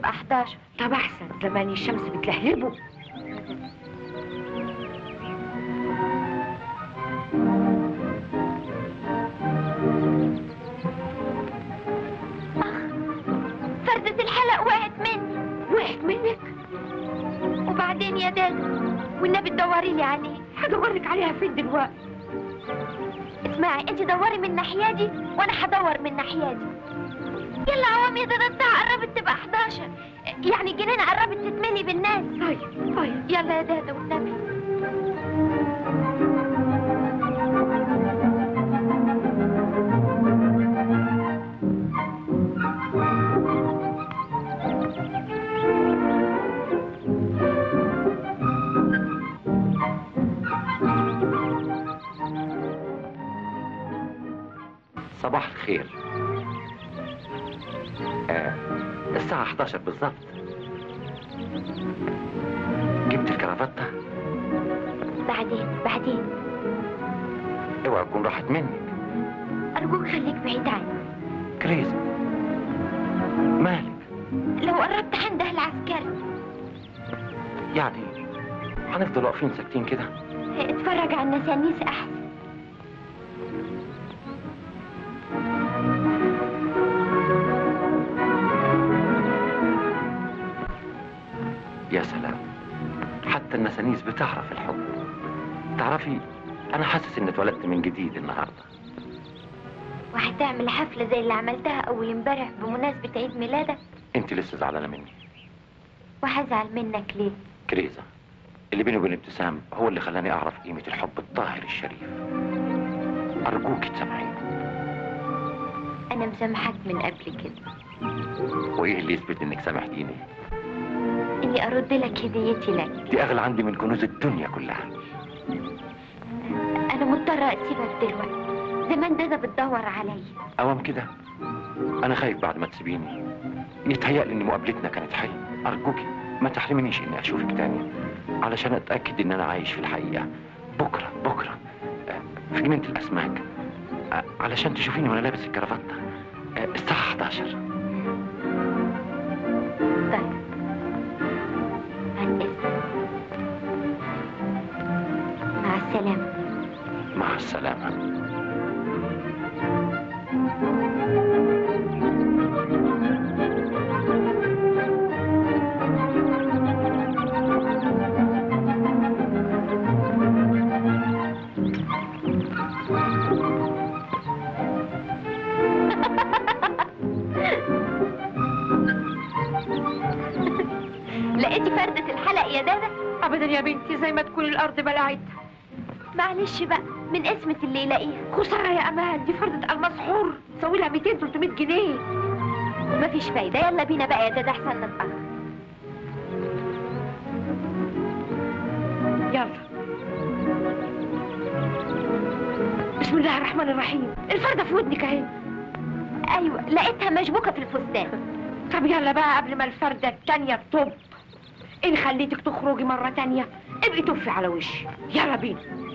تبقى 11 طب احسن زمان الشمس بتلهلبه فردة الحلق وقعت مني وقعت منك وبعدين يا دادا والنبي تدوري لي عليه هدور لك عليها فين دلوقتي اسمعي انت دوري من الناحيه دي وانا هدور من الناحيه دي يلا عوام يا دادا الساعه قربت تبقى 11 يعني الجنينه قربت تتملي بالناس طيب طيب يلا يا دادا والنبي صباح الخير آه الساعة 11 بالظبط جبت الكرافتة بعدين بعدين اوعى تكون راحت منك ارجوك خليك بعيد عني كريزي مالك لو قربت هنده العسكري يعني هنفضل واقفين ساكتين كده اتفرج على النسانيس احسن يا سلام حتى النسانيس بتعرف الحب تعرفي انا حاسس اني اتولدت من جديد النهارده وهتعمل حفله زي اللي عملتها اول امبارح بمناسبه عيد ميلادك انت لسه زعلانه مني وهزعل منك ليه كريزة اللي بيني وبين ابتسام هو اللي خلاني اعرف قيمة الحب الطاهر الشريف ارجوك تسامحيني انا مسامحك من قبل كده وايه اللي يثبت انك سامحتيني اني ارد لك هديتي لك دي اغلى عندي من كنوز الدنيا كلها انا مضطره اسيبك دلوقتي زمان دادا بتدور عليا اوام كده انا خايف بعد ما تسيبيني يتهيألي ان مقابلتنا كانت حلم ارجوكي ما تحرمنيش اني اشوفك تاني علشان اتاكد ان انا عايش في الحقيقه بكره بكره آه، في جنينه الاسماك آه، علشان تشوفيني وانا لابس الكرافته آه، الساعه 11 طيب عن إذنك. مع السلامه مع السلامه لقيتي فردة الحلق يا دادا ابدا يا بنتي زي ما تكون الارض بلعتها معلش بقى من اسمة اللي يلاقيها خساره يا امان دي فردة الماس حر تسوي لها 200 300 جنيه مفيش فايدة يلا بينا بقى يا دادا احسن نتأخر يلا بسم الله الرحمن الرحيم الفردة في ودنك اهي ايوه لقيتها مشبوكة في الفستان طب يلا بقى قبل ما الفردة التانية تطب إن خليتك تخرجي مرة تانية ابقي تفي على وشي يلا بينا